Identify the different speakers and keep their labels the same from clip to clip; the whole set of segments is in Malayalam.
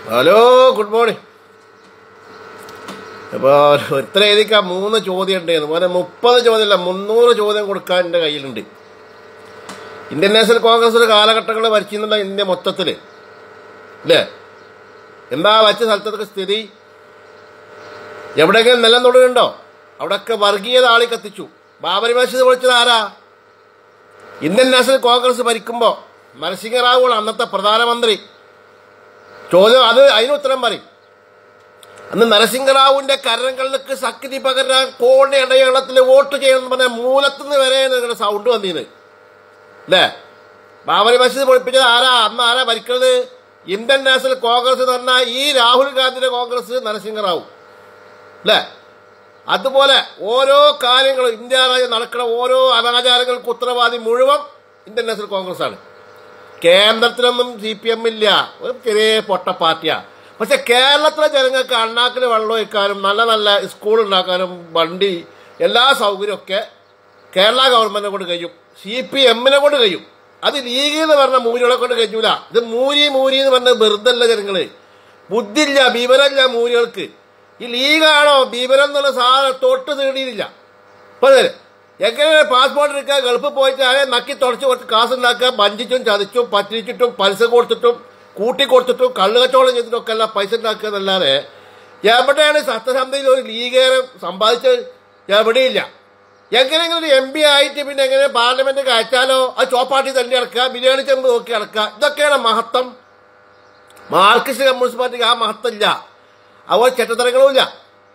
Speaker 1: ഹലോ ഗുഡ് മോർണിംഗ് അപ്പോൾ ഒരുത്തര എഴുതിക്കാൻ മൂന്ന് ചോദ്യം ഉണ്ടായിരുന്നു പോലെ മുപ്പത് ചോദ്യമല്ല മുന്നൂറ് ചോദ്യം കൊടുക്കാൻ എൻ്റെ കയ്യിലുണ്ട് ഇന്ത്യൻ നാഷണൽ കോൺഗ്രസ് ഒരു കാലഘട്ടങ്ങൾ ഭരിച്ചിരുന്നുള്ള ഇന്ത്യ മൊത്തത്തിൽ അല്ലേ എന്താ വച്ച സ്ഥലത്തൊക്കെ സ്ഥിതി എവിടെയെങ്കിലും നിലം തൊടുന്നുണ്ടോ അവിടെയൊക്കെ വർഗീയത ആളി കത്തിച്ചു ബാബരി മസ്ജിദ് പൊളിച്ചത് ആരാ ഇന്ത്യൻ നാഷണൽ കോൺഗ്രസ് ഭരിക്കുമ്പോൾ നരസിംഹറാവുമാണ് അന്നത്തെ പ്രധാനമന്ത്രി ചോദ്യം അത് അതിന് ഉത്തരം പറയും അന്ന് നരസിംഹറാവുവിന്റെ കരങ്ങൾക്ക് ശക്തി പകരാൻ കോണി ഇടയളത്തിൽ വോട്ട് ചെയ്യണമെന്ന് പറഞ്ഞ മൂലത്തുനിന്ന് വരെ നിങ്ങളുടെ സൗണ്ട് വന്നിരുന്നത് അല്ലേ ബാബരി മസ്ജിദ് പൊളിപ്പിച്ചത് ആരാ അന്ന് ആരാ ഭരിക്കുന്നത് ഇന്ത്യൻ നാഷണൽ കോൺഗ്രസ് എന്ന് പറഞ്ഞാൽ ഈ രാഹുൽ ഗാന്ധിയുടെ കോൺഗ്രസ് നരസിംഹറാവു അല്ലേ അതുപോലെ ഓരോ കാര്യങ്ങളും ഇന്ത്യ രാജ്യം നടക്കുന്ന ഓരോ അനാചാരങ്ങൾക്ക് ഉത്തരവാദി മുഴുവൻ ഇന്ത്യൻ നാഷണൽ കോൺഗ്രസ് ആണ് കേന്ദ്രത്തിലൊന്നും സി പി എം ഇല്ല ഒരു ചെറിയ പൊട്ട പാർട്ടിയാ പക്ഷെ കേരളത്തിലെ ജനങ്ങൾക്ക് അണ്ണാക്കിൽ വെള്ളം ഒഴിക്കാനും നല്ല നല്ല സ്കൂൾ ഉണ്ടാക്കാനും വണ്ടി എല്ലാ സൗകര്യമൊക്കെ കേരള ഗവൺമെന്റിനെ കൊണ്ട് കഴിയും സി പി എമ്മിനെ കൊണ്ട് കഴിയും അത് ലീഗ് എന്ന് പറഞ്ഞ മൂരികളെ കൊണ്ട് കഴിയൂല ഇത് മൂരി മൂരി എന്ന് പറഞ്ഞ വെറുതല്ല ജനങ്ങള് ബുദ്ധിയില്ല വിവരമില്ല മൂരികൾക്ക് ഈ ലീഗാണോ വിവരം എന്നുള്ള സാധനം തൊട്ട് തീടിയില്ല ഇപ്പൊ അതെ എങ്ങനെ പാസ്പോർട്ട് എടുക്കുക ഗൾഫിൽ പോയിട്ട് ആരെ നക്കി തുടച്ച് കുറച്ച് കാശ് ഉണ്ടാക്കുക വഞ്ചിച്ചും ചതിച്ചും പറ്റിച്ചിട്ടും പലിശ കൊടുത്തിട്ടും കൂട്ടി കൊടുത്തിട്ടും കള്ളു കച്ചവടം ചെയ്തിട്ടും ഒക്കെ എല്ലാം പൈസ ഉണ്ടാക്കുക എന്നല്ലാതെ എവിടെയാണ് സത്യസന്ധയിൽ ഒരു ലീഗേറെ സമ്പാദിച്ചത് എവിടെയില്ല എങ്ങനെയെങ്കിലും ഒരു എം പി ആയിട്ട് പിന്നെ എങ്ങനെ പാർലമെന്റ് അയച്ചാലോ അത് ചോപ്പാട്ടി തല്ലി അടക്കുക ബിരിയാണി ചെമ്പ് നോക്കി അടക്കുക ഇതൊക്കെയാണ് മഹത്വം മാർക്സിസ്റ്റ് കമ്മ്യൂണിസ്റ്റ് പാർട്ടിക്ക് ആ മഹത്വം ഇല്ല അതുപോലെ ചെറ്റത്തരങ്ങളും ഇല്ല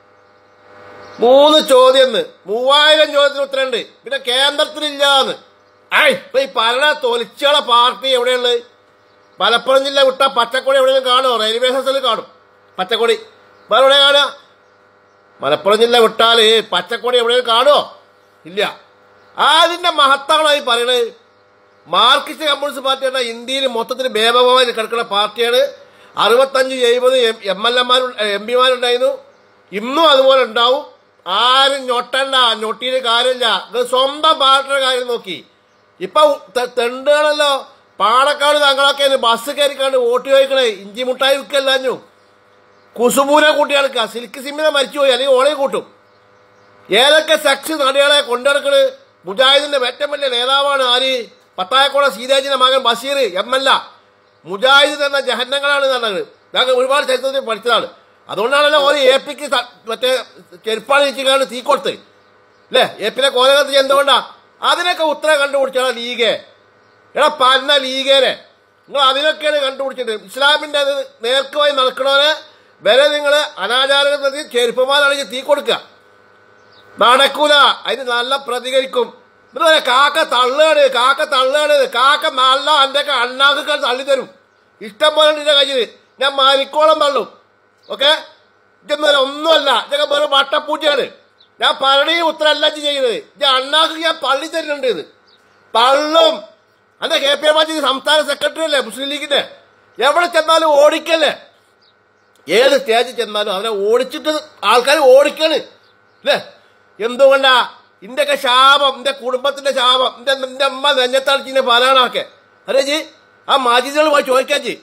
Speaker 1: മൂന്ന് ചോദ്യം മൂവായിരം ചോദ്യത്തിന് ഉത്തരമുണ്ട് പിന്നെ കേന്ദ്രത്തിലില്ലാന്ന് ഐ ഇപ്പൊ ഈ ഭരണ തൊലിച്ചുകളെ പാർട്ടി എവിടെയുള്ളത് മലപ്പുറം ജില്ല വിട്ട പച്ചക്കൊടി എവിടെയെങ്കിലും കാണുമോ റെയിൽവേ സ്റ്റേഷനിൽ കാണും പച്ചക്കൊടി വേറെ എവിടെ കാണുക മലപ്പുറം ജില്ല വിട്ടാല് പച്ചക്കൊടി എവിടെയെങ്കിലും കാണുമോ ഇല്ല അതിന്റെ മഹത്വമാണ് ഈ പറയണത് മാർക്സിസ്റ്റ് കമ്മ്യൂണിസ്റ്റ് പാർട്ടിയാണ് ഇന്ത്യയിൽ മൊത്തത്തിൽ ഭേദമായി കിടക്കുന്ന പാർട്ടിയാണ് അറുപത്തഞ്ച് എഴുപത് എം എൽ എമാർ എം പിമാരുണ്ടായിരുന്നു ഇന്നും അതുപോലെ ഉണ്ടാവും ആരും ഞൊട്ടണ്ട ഞൊട്ടിയുടെ കാര്യമില്ല ഇത് സ്വന്തം പാർട്ടിയുടെ കാര്യം നോക്കി ഇപ്പൊ തെ- തെണ്ടുകളല്ലോ പാണക്കാട് തങ്ങളൊക്കെ ബസ് കയറിക്കാണ്ട് വോട്ട് ചോദിക്കണേ ഇഞ്ചി മുട്ടായി വിൽക്കല്ലാഞ്ഞു കുസുമൂനെ കൂട്ടി നടക്കുക സിൽക്ക് സിമ്മിനെ മരിച്ചുപോയി അല്ലെങ്കിൽ ഓളെ കൂട്ടും ഏതൊക്കെ സെക്സ് നടികളെ കൊണ്ടിടക്കണ് മുജാഹിദിന്റെ ഏറ്റവും വലിയ നേതാവാണ് ആര് പത്തായക്കോട സീതാജിന്റെ മകൻ Basheer M L A Mujahid എന്ന ജഹന്നങ്ങളാണ് പറഞ്ഞത് ഞങ്ങൾ ഒരുപാട് ചരിത്രത്തിൽ പഠിച്ചതാണ് അതുകൊണ്ടാണല്ലോ ഓരോ എ പിക്ക് മറ്റേ ചെരുപ്പാട് വെച്ചിട്ടാണ് തീ കൊടുത്ത് അല്ലേ എ പിനെ കോലകത്ത് എന്തുകൊണ്ടാ അതിനൊക്കെ ഉത്തരം കണ്ടുപിടിച്ചാണ് ലീഗ് എടാ പന്ന ലീഗേനെ നിങ്ങൾ അതിനൊക്കെയാണ് കണ്ടുപിടിച്ചിട്ട് ഇസ്ലാമിന്റെ അത് നേർക്കുമായി നടക്കണവരെ വരെ നിങ്ങൾ അനാചാരത്തിൽ ചെരുപ്പമാരാണെങ്കിൽ തീ കൊടുക്കുക നടക്കൂല അതിന് നല്ല പ്രതികരിക്കും എന്നിട്ട് പറയാം, കാക്ക തള്ളുകയാണ് കാക്ക തള്ളുകയാണ് കാക്ക നല്ല എൻ്റെ അണ്ണാക്കുകൾ തള്ളി തരും ഇഷ്ടം പോലെ ഉണ്ട് ഇതിന്റെ കയ്യിൽ ഞാൻ മരിക്കോളം തള്ളും ഓക്കെ ഇതൊന്നും ഒന്നുമല്ല ഇതൊക്കെ വെറും വട്ടപ്പൂച്ചയാണ് ഞാൻ പരണി ഉത്തരമല്ല ഇജ്ജ് ചെയ്യുന്നത് ഇത് അണ്ണാക്ക് ഞാൻ പള്ളി തരുന്നുണ്ട് ഇത് തള്ളും അന്റെ കെ പി എം മജീദ് സംസ്ഥാന സെക്രട്ടറി അല്ലേ മുസ്ലിം ലീഗിന്റെ എവിടെ ചെന്നാലും ഓടിക്കല്ലേ ഏത് സ്റ്റേജിൽ ചെന്നാലും അവനെ ഓടിച്ചിട്ട് ആൾക്കാർ ഓടിക്കാണ് അല്ലേ എന്തുകൊണ്ടാ ഇന്റെയൊക്കെ ശാപം എന്റെ കുടുംബത്തിന്റെ ശാപം എന്റെ എന്റെ അമ്മ നെഞ്ഞത്തളിച്ചിന്റെ പാലാണൊക്കെ അല്ലേ ജി ആ മാജിദുകൾ പോയി ചോദിക്കാൻ ജി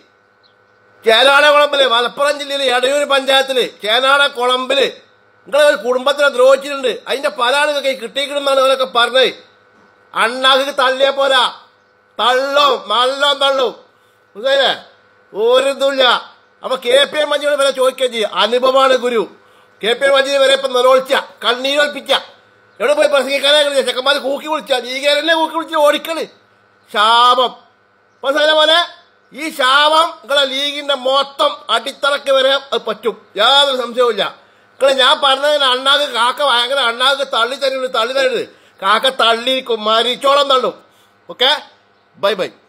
Speaker 1: ചേനാട കുളമ്പില് മലപ്പുറം ജില്ലയിലെ എടയൂർ പഞ്ചായത്തില് ചേനാട കുളമ്പില് നിങ്ങളെ ഒരു കുടുംബത്തിനെ ദ്രോഹിച്ചിട്ടുണ്ട് അതിന്റെ പലാണ് നിങ്ങൾക്ക് കിട്ടിയിരിക്കണമെന്നാണ് അവരൊക്കെ പറഞ്ഞത് അണ്ണാക്ക് തള്ളിയ പോരാ തള്ളും നല്ലോം തള്ളും മനസ്സിലായില്ലേ ഒരു ഇതുമില്ല അപ്പൊ കെ പി എം മജീദ് വരെ ചോദിക്കുകയും ചെയ്യും അനുഭവമാണ് ഗുരു കെ പി എം മജീദ് വരെ ഇപ്പൊ നിറവൊളിച്ച കണ്ണീരൊൽപ്പിച്ച എവിടെ പോയി പ്രസംഗിക്കാനേ കളിച്ച ചെക്കന്മാർ കൂക്കി വിളിച്ച ലീഗേരനെ കൂക്കി വിളിച്ച് ഓടിക്കണ് ശാപം മനസ്സിലായ പോലെ ഈ ശാപം നിങ്ങളെ ലീഗിന്റെ മൊത്തം അടിത്തറക്ക് വരെ അത് പറ്റും യാതൊരു സംശയവുമില്ല നിങ്ങളെ ഞാൻ പറഞ്ഞതിന് അണ്ണാക്ക് കാക്ക ഭയങ്കര അണ്ണാക്ക് തള്ളി തരുന്നത് തള്ളി തരുന്നത് കാക്ക തള്ളിയിരിക്കും മരിച്ചോളം തള്ളും ഓക്കെ ബൈ ബൈ